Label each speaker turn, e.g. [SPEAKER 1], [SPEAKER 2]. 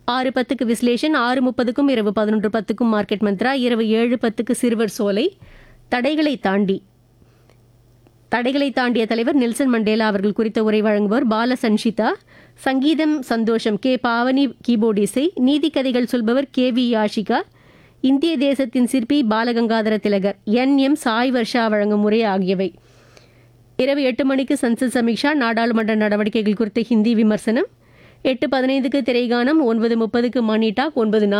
[SPEAKER 1] ஆறு பத்துக்கு விஸ்லேஷன் ஆறு முப்பதுக்கும் இரவு பதினொன்று பத்துக்கும் மார்க்கெட் மந்த்ரா இரவு ஏழு பத்துக்கு சிறுவர் சோலை தடைகளை தாண்டி தடைகளை தாண்டிய தலைவர் நெல்சன் மண்டேலா அவர்கள் குறித்த உரை வழங்குவோர் பால சன்ஷிதா சங்கீதம் சந்தோஷம் கே பாவனி கீபோர்ட் இசை நீதிக்கதைகள் சொல்பவர் கே வி யாஷிகா இந்திய தேசத்தின் சிற்பி பாலகங்காதர திலகர் என் எம் சாய் வர்ஷா வழங்கும் உரை ஆகியவை இரவு எட்டு மணிக்கு சன்சத் சமீக்ஷா நாடாளுமன்ற நடவடிக்கைகள் குறித்த ஹிந்தி விமர்சனம் எட்டு பதினைந்துக்கு திரைகானம் ஒன்பது முப்பதுக்கு மணி டாக் ஒன்பது